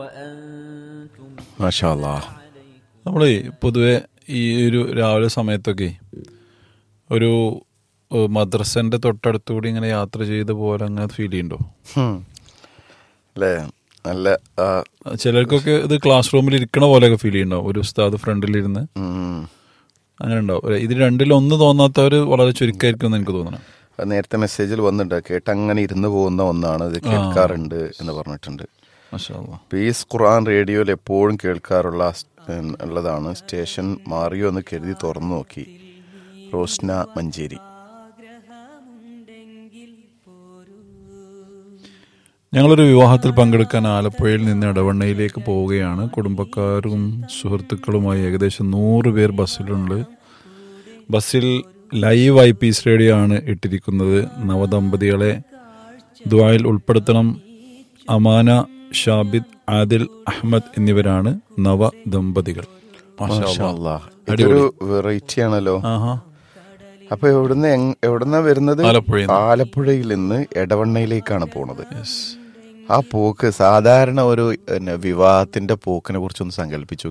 മാഷാല്ലാ നമ്മളേ പൊതുവെ ഈ ഒരു രാവിലെ സമയത്തൊക്കെ ഒരു ഏഹ്, മദ്രസന്റെ തൊട്ടടുത്തുകൂടി ഇങ്ങനെ യാത്ര ചെയ്ത പോലെ അങ്ങനെ ഫീൽ ചെയ്യുന്നുണ്ടോ അല്ലേ നല്ല ആ, ചിലർക്കൊക്കെ ഇത് ക്ലാസ് റൂമിൽ ഇരിക്കണ പോലെയൊക്കെ ഫീൽ ചെയ്യുന്നുണ്ടാവും ഒരു ഉസ്താദ് ഫ്രണ്ടിലിരുന്ന് ഉം. അങ്ങനെ ഉണ്ടാവും ഒരു- ഇത് രണ്ടിലും ഒന്ന് തോന്നാത്തവർ വളരെ ചുരുക്കമായിരിക്കും എന്ന് എനിക്ക് തോന്നണം അത് നേരത്തെ മെസ്സേജിൽ വന്നിട്ടുണ്ട് കേട്ട് അങ്ങനെ ഇരുന്ന് പോകുന്ന ഒന്നാണ് ഇത് കേൾക്കാറുണ്ട് എന്ന് പറഞ്ഞിട്ടുണ്ട് മാഷാ അല്ലാ. പീസ് ഖുർആൻ റേഡിയോയിൽ എപ്പോഴും കേൾക്കാറുള്ള സ്- ഉം, ഉള്ളതാണ് സ്റ്റേഷൻ മാറിയോ എന്ന് കരുതി തുറന്നു നോക്കി റോസ്ന മഞ്ചേരി ഞങ്ങളൊരു വിവാഹത്തിൽ പങ്കെടുക്കാൻ ആലപ്പുഴയിൽ നിന്ന് ഇടവണ്ണയിലേക്ക് പോവുകയാണ് കുടുംബക്കാരും സുഹൃത്തുക്കളുമായി ഏകദേശം നൂറ് പേർ ബസ്സിലുണ്ട് ബസ്സിൽ ലൈവ് ഐ പീസ് റേഡിയോ ആണ് ഇട്ടിരിക്കുന്നത് നവദമ്പതികളെ ദ്വായിൽ ഉൾപ്പെടുത്തണം അമാന ഷാബിദ് ആദിൽ അഹമ്മദ് എന്നിവരാണ് നവദമ്പതികൾ മാഷാ അല്ലാ. മാഷാല്ലാ. ഇതൊരു വെറൈറ്റി ആണല്ലോ ആഹാ അപ്പൊ എവിടുന്ന് എങ്- എവിടുന്നാ വരുന്നത് ആലപ്പുഴയിൽ നിന്ന്. ആലപ്പുഴയിൽ നിന്ന് എടവണ്ണയിലേക്കാണ് പോണത് Yes. ആ പോക്ക് സാധാരണ ഒരു പിന്നെ, വിവാഹത്തിന്റെ പോക്കിനെ കുറിച്ചൊന്ന് സങ്കല്പിച്ചു